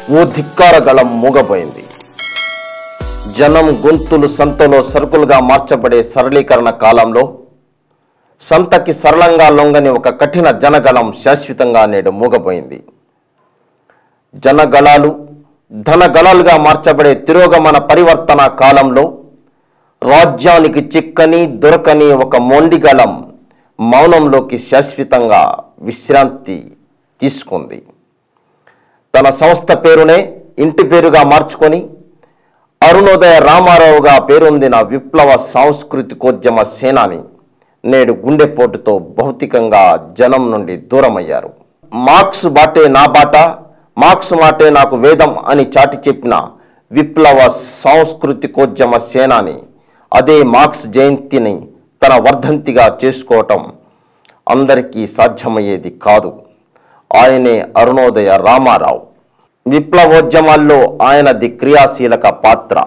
ఓ ధిక్కార గళం మూగపోయింది జనం గొంతులు సంతలో సరుకులుగా మార్చబడే సరళీకరణ కాలంలో సంతకి సరళంగా లొంగని ఒక కఠిన జనగళం శాశ్వతంగా నేడు మూగపోయింది జనగళాలు ధనగళాలుగా మార్చబడే తిరోగమన పరివర్తన కాలంలో రాజ్యానికి చిక్కని దొరకని ఒక మొండిగళం మౌనంలోకి శాశ్వతంగా విశ్రాంతి తీసుకుంది తన సంస్థ పేరునే ఇంటి పేరుగా మార్చుకొని అరుణోదయ రామారావుగా పేరొందిన విప్లవ సాంస్కృతికోద్యమ సేనాని నేడు గుండెపోటుతో భౌతికంగా జనం నుండి దూరమయ్యారు మార్క్స్ బాటే నా బాట మార్క్స్ మాటే నాకు వేదం అని చాటి చెప్పిన విప్లవ సాంస్కృతికోద్యమ సేనాని అదే మార్క్స్ జయంతిని తన వర్ధంతిగా చేసుకోవటం అందరికీ సాధ్యమయ్యేది కాదు ఆయనే అరుణోదయ రామారావు విప్లవోద్యమాల్లో ఆయనది క్రియాశీలక పాత్ర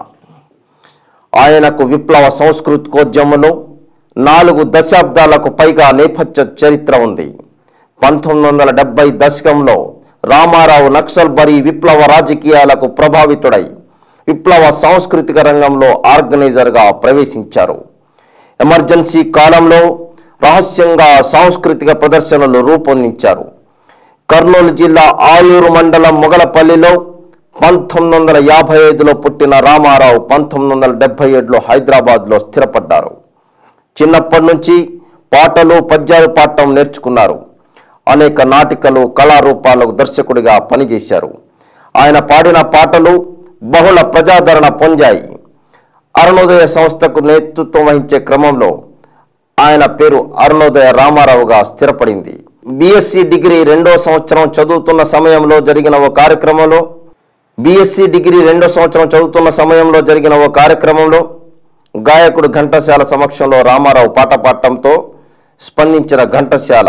ఆయనకు విప్లవ సంస్కృతికోద్యమంలో నాలుగు దశాబ్దాలకు పైగా నేపథ్య చరిత్ర ఉంది పంతొమ్మిది వందల డెబ్బై దశకంలో రామారావు నక్సల్ బరీ విప్లవ రాజకీయాలకు ప్రభావితుడై విప్లవ సాంస్కృతిక రంగంలో ఆర్గనైజర్గా ప్రవేశించారు ఎమర్జెన్సీ కాలంలో రహస్యంగా సాంస్కృతిక ప్రదర్శనలు రూపొందించారు కర్నూలు జిల్లా ఆలూరు మండలం మొగలపల్లిలో పంతొమ్మిది వందల యాభై ఐదులో పుట్టిన రామారావు పంతొమ్మిది వందల డెబ్బై ఏడులో హైదరాబాద్లో స్థిరపడ్డారు చిన్నప్పటి నుంచి పాటలు పద్యాలు పాడటం నేర్చుకున్నారు అనేక నాటికలు కళారూపాలకు దర్శకుడిగా పనిచేశారు ఆయన పాడిన పాటలు బహుళ ప్రజాదరణ పొందాయి అరుణోదయ సంస్థకు నేతృత్వం వహించే క్రమంలో ఆయన పేరు అరుణోదయ రామారావుగా స్థిరపడింది బీఎస్సీ డిగ్రీ రెండో సంవత్సరం చదువుతున్న సమయంలో జరిగిన ఓ కార్యక్రమంలో బీఎస్సీ డిగ్రీ రెండో సంవత్సరం చదువుతున్న సమయంలో జరిగిన ఓ కార్యక్రమంలో గాయకుడు ఘంటసాల సమక్షంలో రామారావు పాట పాడటంతో స్పందించిన ఘంటసాల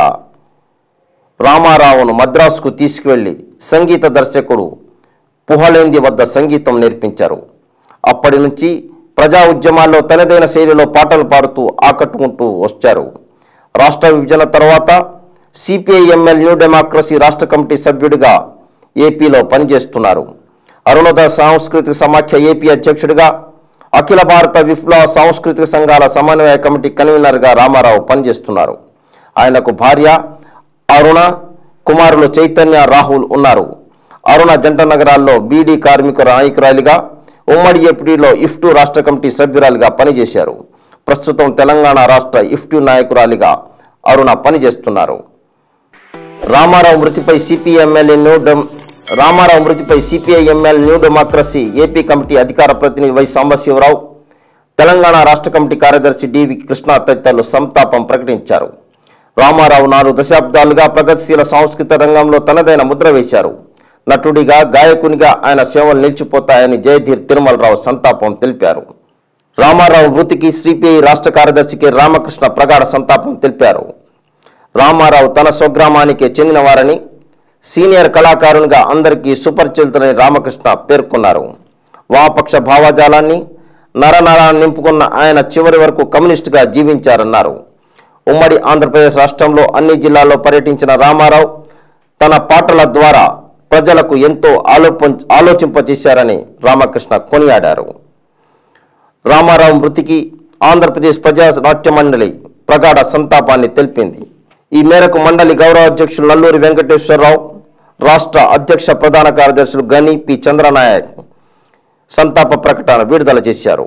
రామారావును మద్రాసుకు తీసుకువెళ్లి సంగీత దర్శకుడు పుహలేంది వద్ద సంగీతం నేర్పించారు అప్పటి నుంచి ప్రజా ఉద్యమాల్లో తనదైన శైలిలో పాటలు పాడుతూ ఆకట్టుకుంటూ వచ్చారు రాష్ట్ర విభజన తర్వాత సిపిఐఎంఎల్ న్యూ డెమోక్రసీ రాష్ట్ర కమిటీ సభ్యుడిగా ఏపీలో పనిచేస్తున్నారు అరుణోదయ సాంస్కృతిక సమాఖ్య ఏపీ అధ్యక్షుడిగా అఖిల భారత విప్లవ సాంస్కృతిక సంఘాల సమన్వయ కమిటీ కన్వీనర్గా రామారావు పనిచేస్తున్నారు ఆయనకు భార్య అరుణ కుమారులు చైతన్య రాహుల్ ఉన్నారు అరుణ జంట నగరాల్లో బీడీ కార్మిక నాయకురాలిగా ఉమ్మడి ఏపీలో ఇఫ్టు రాష్ట్ర కమిటీ సభ్యురాలిగా పనిచేశారు ప్రస్తుతం తెలంగాణ రాష్ట్ర ఇఫ్టు నాయకురాలిగా అరుణ పనిచేస్తున్నారు రామారావు మృతిపై సిపిఎంఎల్ న్యూ డెమ్ రామారావు మృతిపై CPIML New Democracy AP committee అధికార ప్రతినిధి వై సాంబశివరావు తెలంగాణ రాష్ట్ర కమిటీ కార్యదర్శి డివి కృష్ణ తదితరులు సంతాపం ప్రకటించారు రామారావు నాలుగు దశాబ్దాలుగా ప్రగతిశీల సాంస్కృతిక రంగంలో తనదైన ముద్ర వేశారు నటుడిగా గాయకునిగా ఆయన సేవలు నిలిచిపోతాయని జయధీర్ తిరుమలరావు సంతాపం తెలిపారు రామారావు మృతికి సిపిఐ రాష్ట్ర కార్యదర్శి కె రామకృష్ణ ప్రగాఢ సంతాపం తెలిపారు రామారావు తన స్వగ్రామానికే చెందినవారని సీనియర్ కళాకారునిగా అందరికీ సుపరిచితులని రామకృష్ణ పేర్కొన్నారు వామపక్ష భావజాలాన్ని నరనరాన్ని నింపుకున్న ఆయన చివరి వరకు కమ్యూనిస్టుగా జీవించారన్నారు ఉమ్మడి ఆంధ్రప్రదేశ్ రాష్ట్రంలో అన్ని జిల్లాల్లో పర్యటించిన రామారావు తన పాటల ద్వారా ప్రజలకు ఎంతో ఆలోప ఆలోచింపజేశారని రామకృష్ణ కొనియాడారు రామారావు మృతికి ఆంధ్రప్రదేశ్ ప్రజా నాట్య మండలి ప్రగాఢ సంతాపాన్ని తెలిపింది ఈ మేరకు మండలి గౌరవ అధ్యక్షులు నల్లూరి వెంకటేశ్వరరావు రాష్ట్ర అధ్యక్ష ప్రధాన కార్యదర్శులు గని పి చంద్రనాయక్ సంతాప ప్రకటన విడుదల చేశారు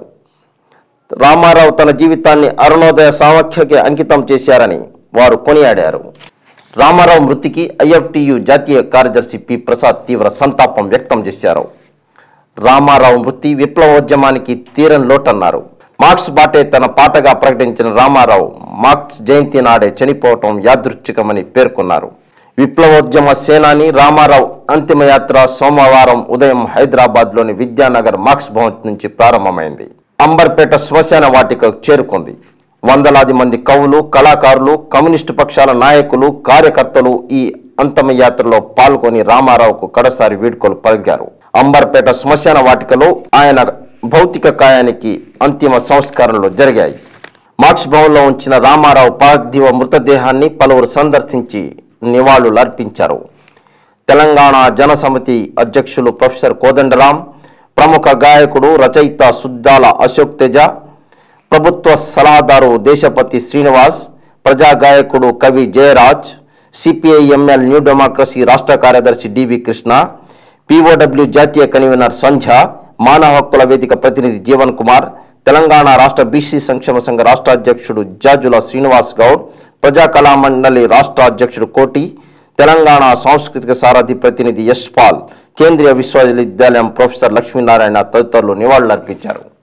రామారావు తన జీవితాన్ని అరుణోదయ సామఖ్యకి అంకితం చేశారని వారు కొనియాడారు రామారావు మృతికి ఐఎఫ్టియు జాతీయ కార్యదర్శి పి ప్రసాద్ తీవ్ర సంతాపం వ్యక్తం చేశారు రామారావు మృతి విప్లవోద్యమానికి తీరని లోటన్నారు మార్క్స్ బాటే తన పాటగా ప్రకటించిన రామారావు మార్క్స్ జయంతి నాడే చనిపోవటం యాదృచ్ఛికమని పేర్కొన్నారు విప్లవోద్యమ సేనాని రామారావు అంతిమయాత్ర సోమవారం ఉదయం హైదరాబాద్లోని విద్యానగర్ మార్క్స్ భవన్ నుంచి ప్రారంభమైంది అంబర్పేట శ్మశాన వాటికకు చేరుకుంది వందలాది మంది కవులు కళాకారులు కమ్యూనిస్టు పక్షాల నాయకులు కార్యకర్తలు ఈ అంతమయాత్రలో పాల్గొని రామారావుకు కడసారి వీడ్కోలు పలికారు అంబర్పేట శ్మశాన వాటికలో ఆయన భౌతిక కాయానికి అంతిమ సంస్కారాలు జరిగాయి మార్క్స్ భవన్లో ఉంచిన రామారావు పార్థివ మృతదేహాన్ని పలువురు సందర్శించి నివాళులు అర్పించారు తెలంగాణ జనసమితి అధ్యక్షులు ప్రొఫెసర్ కోదండరాం ప్రముఖ గాయకుడు రచయిత సుద్దాల అశోక్ తేజ ప్రభుత్వ సలహాదారు దేశపతి శ్రీనివాస్ ప్రజా గాయకుడు కవి జయరాజ్ సిపిఐఎంఎల్ న్యూ డెమోక్రసీ రాష్ట్ర కార్యదర్శి డివి కృష్ణ పిఓడబ్ల్యూ జాతీయ కన్వీనర్ సంధ్య మానవ హక్కుల వేదిక ప్రతినిధి జీవన్ కుమార్ తెలంగాణ రాష్ట్ర బీసీ సంక్షేమ సంఘ రాష్ట్ర అధ్యక్షుడు జాజుల శ్రీనివాస్ గౌడ్ ప్రజా కళా మండలి రాష్ట్ర అధ్యక్షుడు కోటి తెలంగాణ సాంస్కృతిక సారథి ప్రతినిధి యశ్ పాల్ కేంద్రీయ విశ్వవిద్యాలయం ప్రొఫెసర్ లక్ష్మీనారాయణ తదితరులు నివాళులర్పించారు